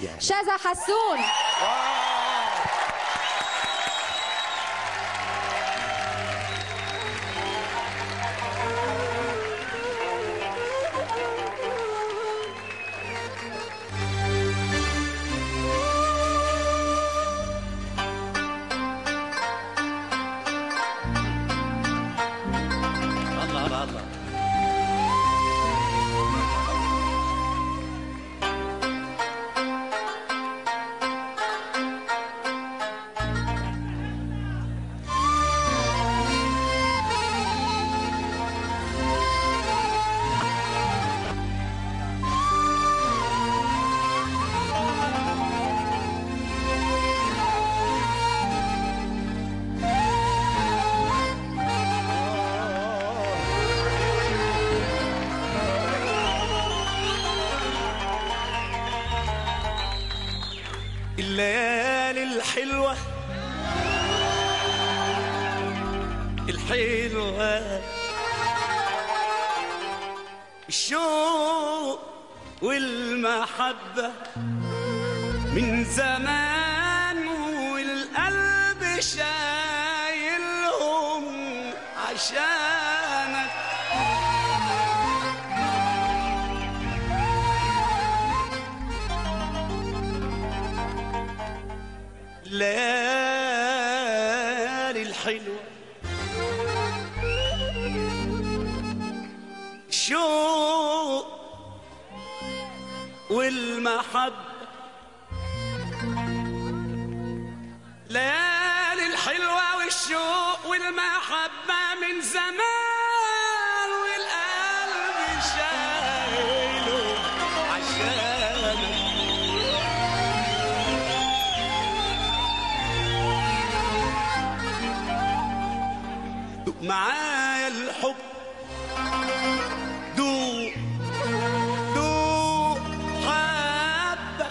يا شذا حسون الله الله الله الليالي الحلوة الحلوة الشوق والمحبة من زمان والقلب شايلهم عشانك الليالي الحلوة الشوق والمحبة ليالي الحلوة والشوق والمحبة من زمان والقلب شايله عشانك دوق معايا الحب دوق دوق حبة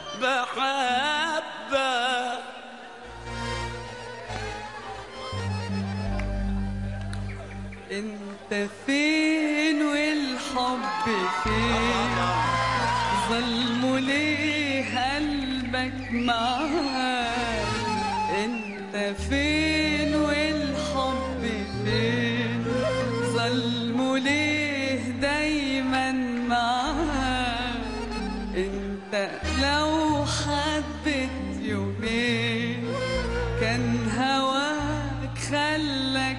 بحبة انت فين والحب فين ظلموا ليه قلبك معاه انت فين والحب فين ظلموا ليه دايما معاه انت لو حبيت يومين كان هواك خلك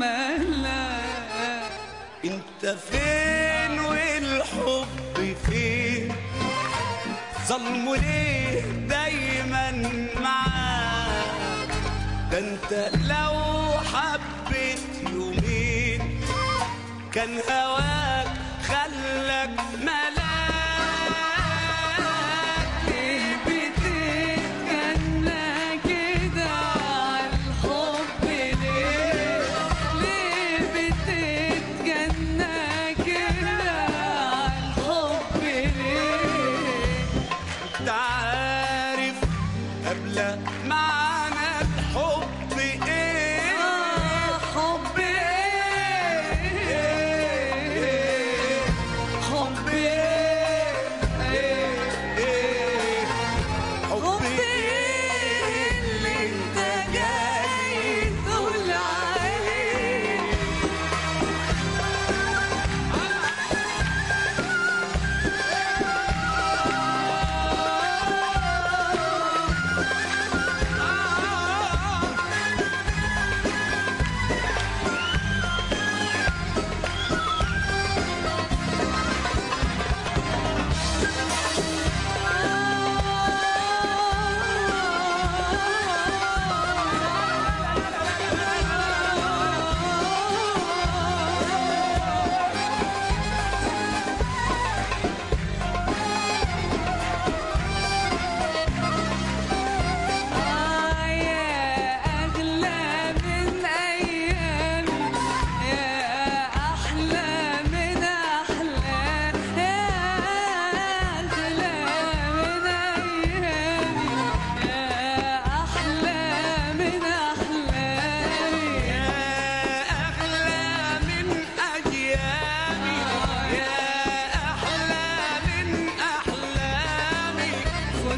ملاك انت فين والحب فين ظلموا ليه دايما معاك ده انت لو حبيت يومين كان هواك خلك ملاك ليه بتتجنى كده عالحب ليه ليه بتتجنى كده عالحب ليه انت عارف قبل معنى الحب ايه آه حب ايه حب ايه ايه حب حب ايه اللي انت جاي تقول عليه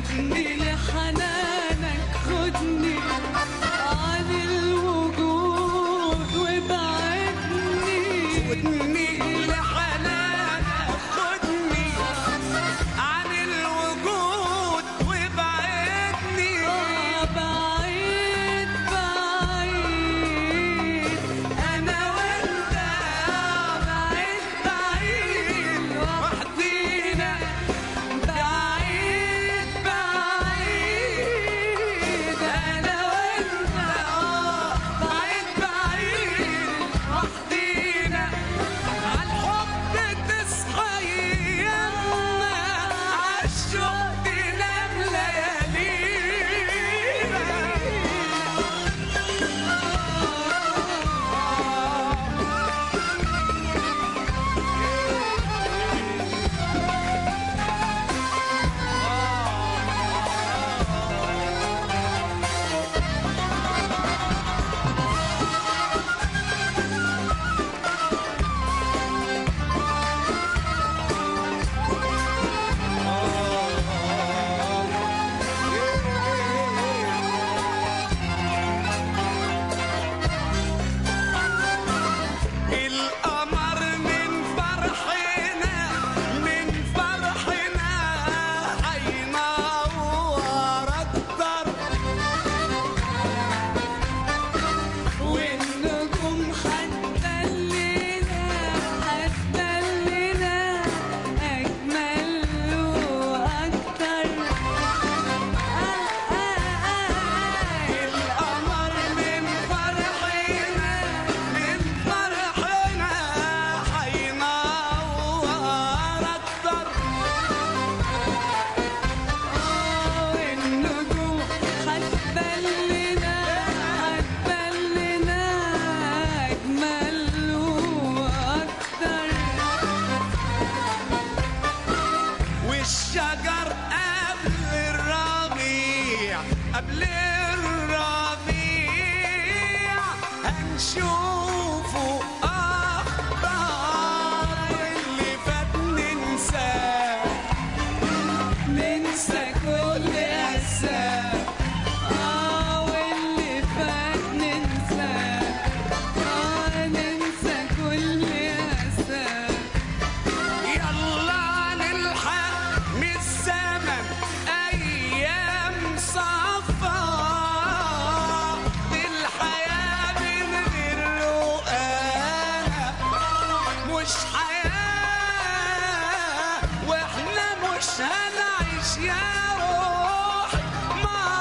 خدني لحنانك خدني عن الوجود وابعدني خدني لحنانك خدني عن الوجود وابعدني آه بعيد بعيد أنا وأنت بعيد بعيد وحدينا بعيد بعيد أنا وأنت بعيد بعيد وحدينا عالحب تصحى ايامنا عالشوق تنام ليالينا القمر من فرحنا من فرحنا هينور اكتر والنجوم هتدلنا هتدلنا أجمل وأكتر القمر من فرحنا من فرحنا هينور اكتر والنجوم هتدلنا هتدلنا أجمل وأكتر والشجر قبل الربيع قبل الربيع هنشوفه أخضر اللي فات ننساه ننسى كل أسى آه واللي فات ننسى آه ننسى كل أسى يلا نلحق من الزمن أيام صفا الحياة من غير رؤانا مش حياة واحنا مش هنعيش يا روحي مع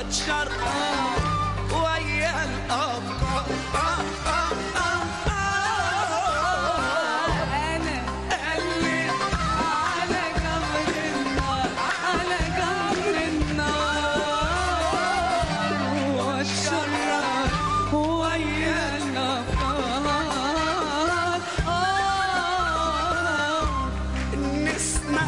واتشر ويا الأفكار آه آه آه آه. أنا اللي على جمر النار على جمر النار والشرار ويا النفار آه النسمة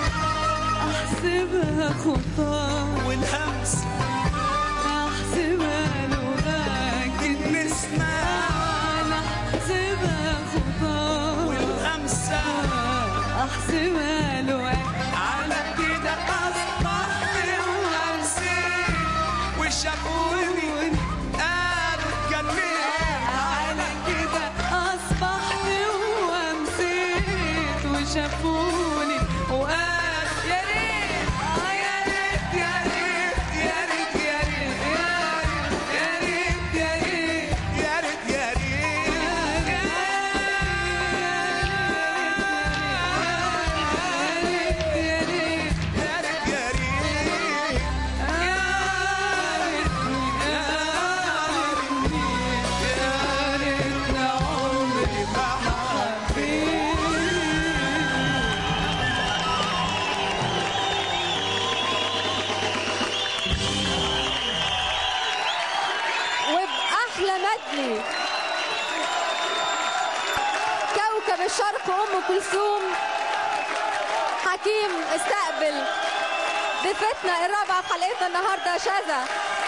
أحسبها خطاه والهمس أحسبها لغاك النسمة أنا أحسبها خطاه والهمسة أحسبها لغاك على كده أصبحت وهمسين وشافوني قالوا اتجننت على كده أصبحت وأمسيت وشافوني وقال يا ريت آه يا ريت يا ريت يا ريت يا ريت يا ريت يا ريت يا يا ريت ريت يا ريت يا ريت يا ريت يا ريت يا ريتني عمري ما حبيت وبأحلى مدلي كوكب الشرق أم كلثوم حكيم استقبل ضيفتنا الرابعة في حلقتنا النهاردة شذا